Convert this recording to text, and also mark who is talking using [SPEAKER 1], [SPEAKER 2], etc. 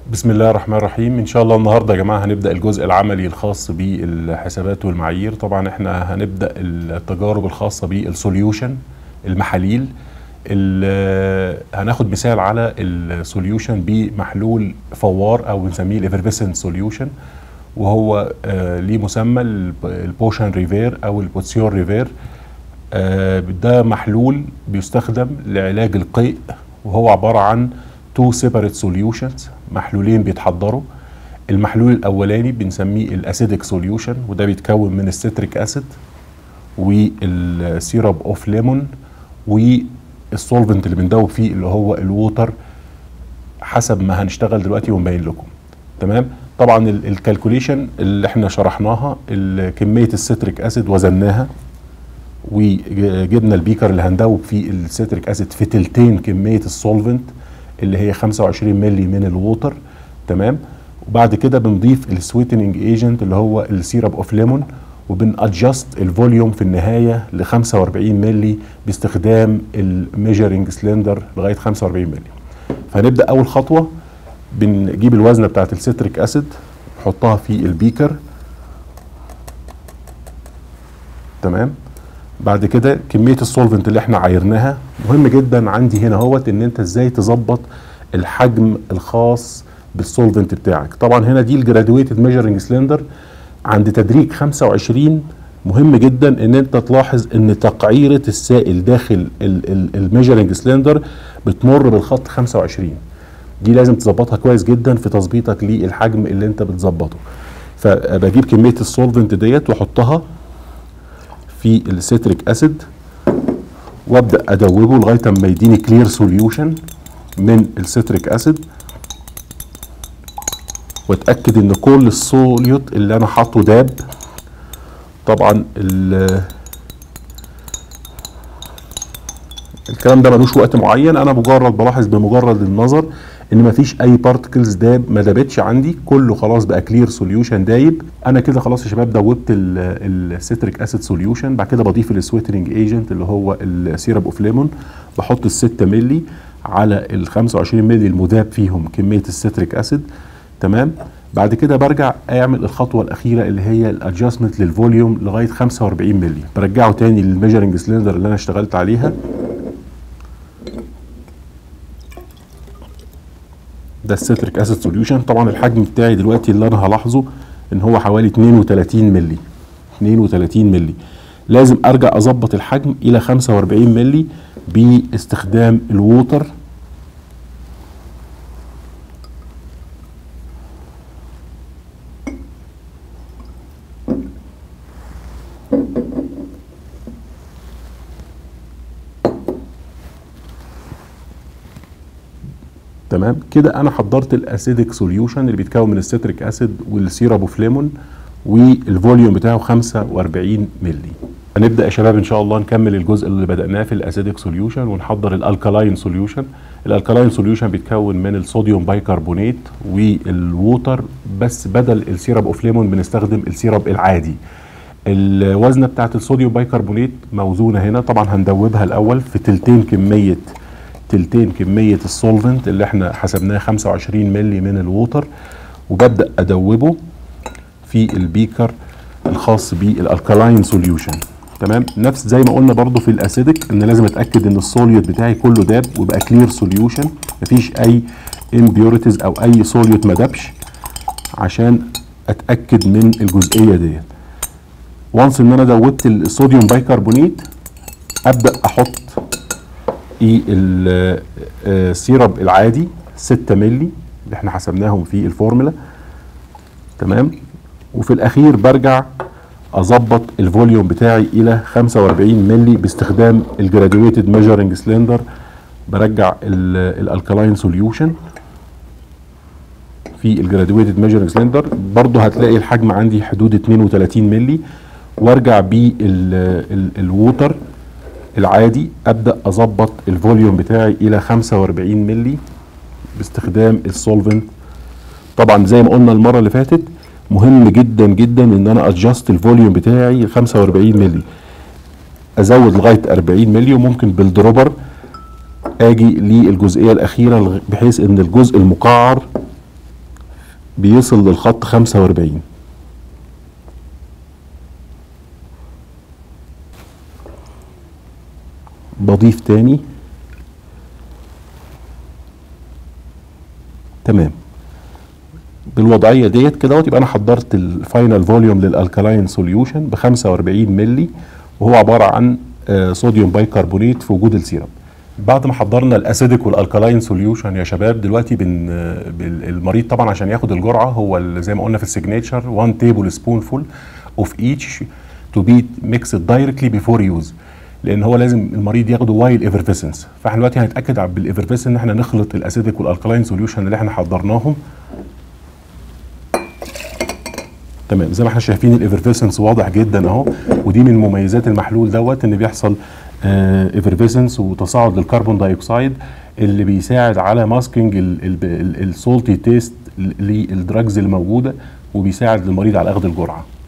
[SPEAKER 1] بسم الله الرحمن الرحيم ان شاء الله النهارده يا جماعه هنبدا الجزء العملي الخاص بالحسابات والمعايير طبعا احنا هنبدا التجارب الخاصه بالسوليوشن المحاليل ال- هناخد مثال على السوليوشن بمحلول فوار او بنسميه الافرفيسنت سوليوشن وهو آه، ليه مسمى الب- البوشن ريفير او البوتسيون ريفير آه، ده محلول بيستخدم لعلاج القيء وهو عبارة عن تو سيبريت سوليوشنز محلولين بيتحضروا المحلول الأولاني بنسميه الأسيدك سوليوشن وده بيتكون من الستريك أسيد والسيرب اوف ليمون والسولفنت اللي بندوب فيه اللي هو الووتر حسب ما هنشتغل دلوقتي ونبين لكم تمام طبعا الكالكوليشن اللي احنا شرحناها ال- كميه الستريك اسيد وزناها وجبنا البيكر اللي هندوب فيه السيتريك اسيد في تلتين كميه السولفنت اللي هي 25 مللي من الووتر تمام وبعد كده بنضيف السويتنج ايجنت اللي هو السيرب اوف ليمون وبنادجست الفوليوم في النهايه ل 45 مللي باستخدام الميجرنج سلندر لغايه 45 مللي فهنبدا اول خطوه بنجيب الوزنه بتاعت السيتريك اسيد نحطها في البيكر تمام بعد كده كميه السولفنت اللي احنا عايرناها مهم جدا عندي هنا اهوت ان انت ازاي تظبط الحجم الخاص بالسولفنت بتاعك طبعا هنا دي الجرادويتد ميجرنج سلندر عند تدريج 25 مهم جدا ان انت تلاحظ ان تقعيره السائل داخل الميجرنج سلندر بتمر بالخط 25 دي لازم تظبطها كويس جدا في تظبيطك للحجم اللي انت بتظبطه فبجيب كميه السولفنت ديت واحطها في السيتريك اسيد وابدا ادوبه لغايه اما يديني كلير سوليوشن من السيتريك اسيد واتاكد ان كل السوليوت اللي انا حاطه داب طبعا ال- الكلام ده ملوش وقت معين انا مجرد بلاحظ بمجرد النظر ان مفيش اي بارتكلز داب ما دابتش عندي كله خلاص بقى كلير سوليوشن دايب انا كده خلاص يا شباب دوبت السيتريك اسيد سوليوشن بعد كده بضيف السويترنج ايجنت اللي هو السيرب اوف ليمون بحط ال 6 مللي على ال 25 مللي المذاب فيهم كميه السيتريك اسيد تمام بعد كده برجع اعمل الخطوه الاخيره اللي هي الادجستمنت للفوليوم لغايه 45 مللي برجعه تاني للميجرنج سلندر اللي انا اشتغلت عليها ده السيتريك اسيد سوليوشن طبعا الحجم بتاعي دلوقتي اللي انا هلاحظه ان هو حوالي 32 مللي 32 مللي لازم ارجع اظبط الحجم الى 45 مللي باستخدام الووتر تمام كده انا حضرت الاسيدك سوليوشن اللي بيتكون من السيتريك اسيد والسيرب اوف ليمون والفوليوم بتاعه 45 مللي هنبدا يا شباب ان شاء الله نكمل الجزء اللي بداناه في الاسيدك سوليوشن ونحضر الالكالاين سوليوشن الالكالاين سوليوشن بيتكون من الصوديوم بايكربونات والووتر بس بدل السيرب اوف ليمون بنستخدم السيرب العادي الوزنه بتاعت الصوديوم بايكربونات موزونه هنا طبعا هندوبها الاول في تلتين كميه تلتين كميه السولفنت اللي احنا حسبناه 25 مللي من الووتر وببدا ادوبه في البيكر الخاص بالالكالاين سوليوشن تمام نفس زي ما قلنا برضو في الاسيدك ان لازم اتاكد ان السوليوت بتاعي كله داب ويبقى كلير سوليوشن مفيش اي امبيوريتيز او اي سوليوت ما دابش عشان اتاكد من الجزئيه ديت وانس ان انا دوبت الصوديوم بايكربونات ابدا احط ايه ال- آه، السيرب العادي 6 مللي اللي احنا حسبناهم في الفورمولا تمام وفي الاخير برجع اظبط الفوليوم بتاعي الى 45 مللي باستخدام الجراديويتد ميجرنج سلندر برجع الالكالاين سوليوشن في الجراديويتد ميجرنج سلندر برضو هتلاقي الحجم عندي حدود 32 مللي وارجع بالووتر العادي ابدا اظبط الفوليوم بتاعي الى 45 مللي باستخدام السولفنت طبعا زي ما قلنا المره اللي فاتت مهم جدا جدا ان انا ادجست الفوليوم بتاعي ل 45 مللي ازود لغايه 40 مللي وممكن بالدروبر اجي للجزئيه الاخيره لغ- بحيث ان الجزء المقعر بيصل للخط 45 بضيف تاني تمام بالوضعيه ديت كده يبقى انا حضرت الفاينل فوليوم للالكالاين سوليوشن ب 45 مللي وهو عباره عن آه، صوديوم بايكربونات في وجود السيرم بعد ما حضرنا الاسيدك والالكالاين سوليوشن يا شباب دلوقتي بن آه، بال- المريض طبعا عشان ياخد الجرعه هو ال- زي ما قلنا في السيجنتشر 1 تيبل سبون فول اوف ايتش تو بي ميكسد دايركتلي بيفور يوز لان هو لازم المريض ياخده وايل ايفرفيسنس فاحنا دلوقتي هنتاكد بالايفرفيسن ان احنا نخلط الاسيدك والالكالاين سوليوشن اللي احنا حضرناهم تمام زي ما احنا شايفين الايفرفيسنس واضح جدا اهو ودي من مميزات المحلول دوت ان بيحصل ايفرفيسنس وتصاعد للكربون دايوكسيد اللي بيساعد على ماسكينج السولتي تيست للدراجز الموجوده وبيساعد المريض على اخذ الجرعه